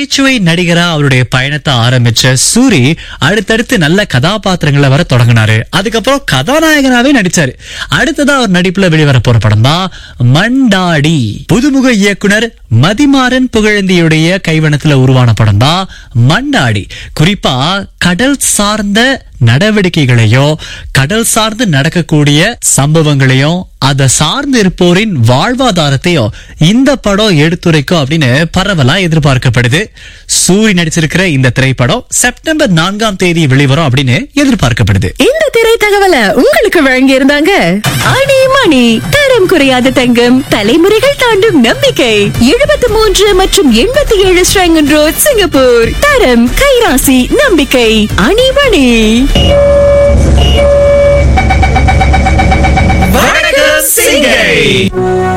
நகைச்சுவை நடிகரா அவருடைய பயணத்தை ஆரம்பிச்ச சூரி அடுத்தடுத்து நல்ல கதாபாத்திரங்களை வர தொடங்கினாரு அதுக்கப்புறம் கதாநாயகனாவே நடிச்சாரு அடுத்ததா அவர் நடிப்புல வெளிவர போற படம் தான் மண்டாடி புதுமுக இயக்குனர் மதிமாறன் புகழந்தியுடைய கைவனத்துல உருவான படம் தான் மண்டாடி குறிப்பா கடல் சார்ந்த நடவடிக்கைகளையோ கடல் சார்ந்து நடக்கக்கூடிய சம்பவங்களையும் அதை சார்ந்து இருப்போரின் வாழ்வாதாரத்தையும் இந்த படம் எடுத்துரைக்கும் அப்படின்னு பரவலா எதிர்பார்க்கப்படுது சூரி நடிச்சிருக்கிற இந்த திரைப்படம் செப்டம்பர் நான்காம் தேதி வெளிவரும் அப்படின்னு எதிர்பார்க்கப்படுது இந்த திரை தகவலை உங்களுக்கு வழங்கி இருந்தாங்க ஆணி மணி தரம் குறையாத தங்கம் தலைமுறைகள் தாண்டும் நம்பிக்கை எழுபத்தி மூன்று மற்றும் எண்பத்தி ஏழு ஸ்ரங்கன் ரோட் சிங்கப்பூர் தரம் கைராசி நம்பிக்கை அணி மணி வணக்கம் சிங்கை